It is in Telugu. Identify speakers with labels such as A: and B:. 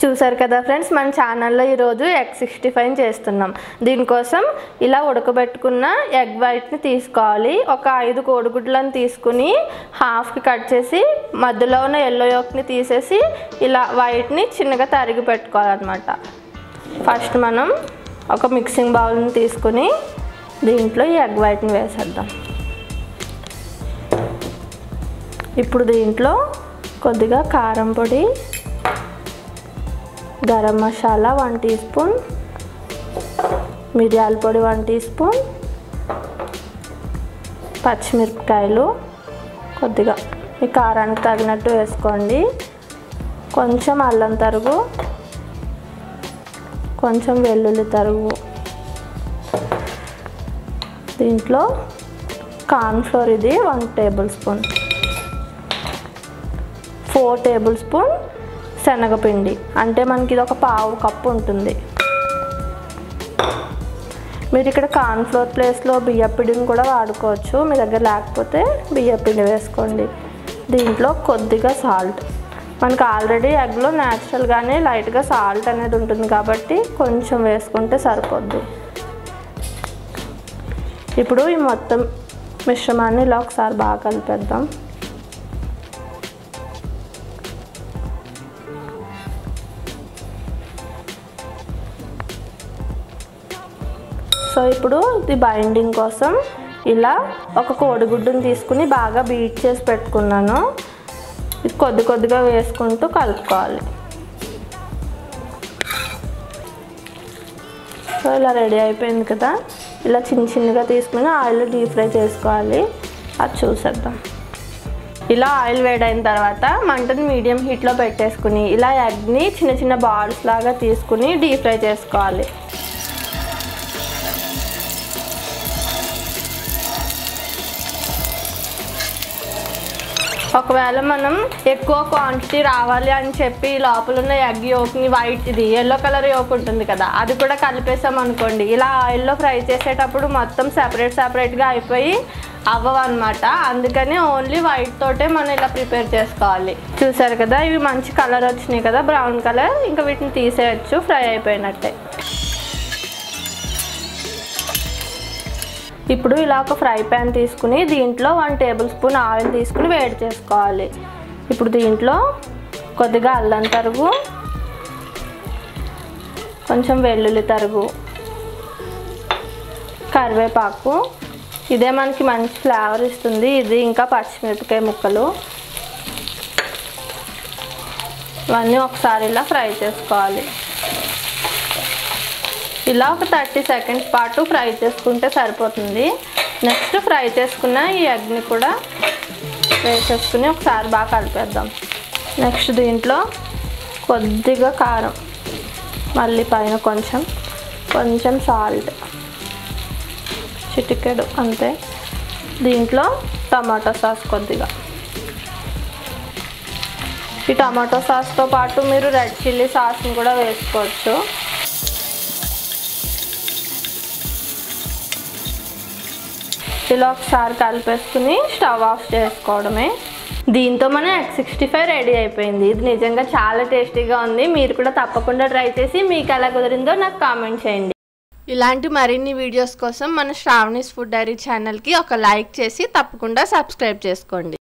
A: చూసారు కదా ఫ్రెండ్స్ మన ఛానల్లో ఈరోజు ఎగ్ సిక్స్టీ ఫైవ్ చేస్తున్నాం దీనికోసం ఇలా ఉడకబెట్టుకున్న ఎగ్ వైట్ని తీసుకోవాలి ఒక ఐదు కోడిగుడ్లను తీసుకుని హాఫ్కి కట్ చేసి మధ్యలో ఉన్న ఎల్లో యోక్ని తీసేసి ఇలా వైట్ని చిన్నగా తరిగి పెట్టుకోవాలన్నమాట ఫస్ట్ మనం ఒక మిక్సింగ్ బౌల్ని తీసుకుని దీంట్లో ఈ ఎగ్ వైట్ని వేసేద్దాం ఇప్పుడు దీంట్లో కొద్దిగా కారం పొడి garam masala one teaspoon మిరియాల పొడి వన్ టీ స్పూన్ పచ్చిమిరపకాయలు కొద్దిగా మీ కారానికి తగినట్టు వేసుకోండి కొంచెం అల్లం తరుగు కొంచెం వెల్లుల్లి తరుగు దీంట్లో కార్న్ఫ్లోర్ ఇది one tablespoon four tablespoon శనగపిండి అంటే మనకి ఇది ఒక పావు కప్పు ఉంటుంది మీరు ఇక్కడ కార్న్ఫ్లోర్ ప్లేస్లో బియ్యపిండిని కూడా వాడుకోవచ్చు మీ దగ్గర లేకపోతే బియ్యపిండి వేసుకోండి దీంట్లో కొద్దిగా సాల్ట్ మనకు ఆల్రెడీ ఎగ్లో న్యాచురల్గానే లైట్గా సాల్ట్ అనేది ఉంటుంది కాబట్టి కొంచెం వేసుకుంటే సరిపోద్ది ఇప్పుడు ఈ మొత్తం మిశ్రమాన్ని ఇలా ఒకసారి బాగా కలిపేద్దాం సో ఇప్పుడు ఇది బైండింగ్ కోసం ఇలా ఒక కోడిగుడ్డుని తీసుకుని బాగా బీట్ చేసి పెట్టుకున్నాను ఇది కొద్ది కొద్దిగా వేసుకుంటూ కలుపుకోవాలి సో ఇలా రెడీ అయిపోయింది కదా ఇలా చిన్న చిన్నగా తీసుకుని ఆయిల్ డీప్ ఫ్రై చేసుకోవాలి అది చూసేద్దాం ఇలా ఆయిల్ వేడైన తర్వాత మంటని మీడియం హీట్లో పెట్టేసుకుని ఇలా ఎగ్ని చిన్న చిన్న బాల్స్ లాగా తీసుకుని డీప్ ఫ్రై చేసుకోవాలి ఒకవేళ మనం ఎక్కువ క్వాంటిటీ రావాలి అని చెప్పి లోపల ఉన్న ఎగ్ యోక్ని వైట్ ఇది ఎల్లో కలర్ యోక్ ఉంటుంది కదా అది కూడా కలిపేసాం అనుకోండి ఇలా ఆయిల్లో ఫ్రై చేసేటప్పుడు మొత్తం సెపరేట్ సెపరేట్గా అయిపోయి అవ్వవు అనమాట అందుకని ఓన్లీ వైట్ తోటే మనం ఇలా ప్రిపేర్ చేసుకోవాలి చూసారు కదా ఇవి మంచి కలర్ వచ్చినాయి కదా బ్రౌన్ కలర్ ఇంకా వీటిని తీసేయచ్చు ఫ్రై అయిపోయినట్టే ఇప్పుడు ఇలా ఒక ఫ్రై ప్యాన్ తీసుకుని దీంట్లో వన్ టేబుల్ స్పూన్ ఆయిల్ తీసుకుని వేడి చేసుకోవాలి ఇప్పుడు దీంట్లో కొద్దిగా అల్లం తరుగు కొంచెం వెల్లుల్లి తరుగు కరివేపాకు ఇదే మనకి మంచి ఫ్లేవర్ ఇస్తుంది ఇది ఇంకా పచ్చిమిరపకాయ ముక్కలు ఇవన్నీ ఒకసారి ఇలా ఫ్రై చేసుకోవాలి ఇలా ఒక థర్టీ సెకండ్స్ పాటు ఫ్రై చేసుకుంటే సరిపోతుంది నెక్స్ట్ ఫ్రై చేసుకున్న ఈ ఎగ్ని కూడా వేసేసుకుని ఒకసారి బాగా కలిపేద్దాం నెక్స్ట్ దీంట్లో కొద్దిగా కారం మళ్ళీ పైన కొంచెం కొంచెం సాల్ట్ చిటికెడు అంతే దీంట్లో టమాటో సాస్ కొద్దిగా ఈ టమాటో సాస్తో పాటు మీరు రెడ్ చిల్లీ సాస్ని కూడా వేసుకోవచ్చు ఇలా ఒకసారి కలిపేసుకుని స్టవ్ ఆఫ్ చేసుకోవడమే దీంతో మన ఎగ్ సిక్స్టీ ఫైవ్ రెడీ అయిపోయింది ఇది నిజంగా చాలా టేస్టీగా ఉంది మీరు కూడా తప్పకుండా ట్రై చేసి మీకు ఎలా కుదిరిందో నాకు కామెంట్ చేయండి ఇలాంటి మరిన్ని వీడియోస్ కోసం మన శ్రావణీస్ ఫుడ్ డైరీ ఛానల్కి ఒక లైక్ చేసి తప్పకుండా సబ్స్క్రైబ్ చేసుకోండి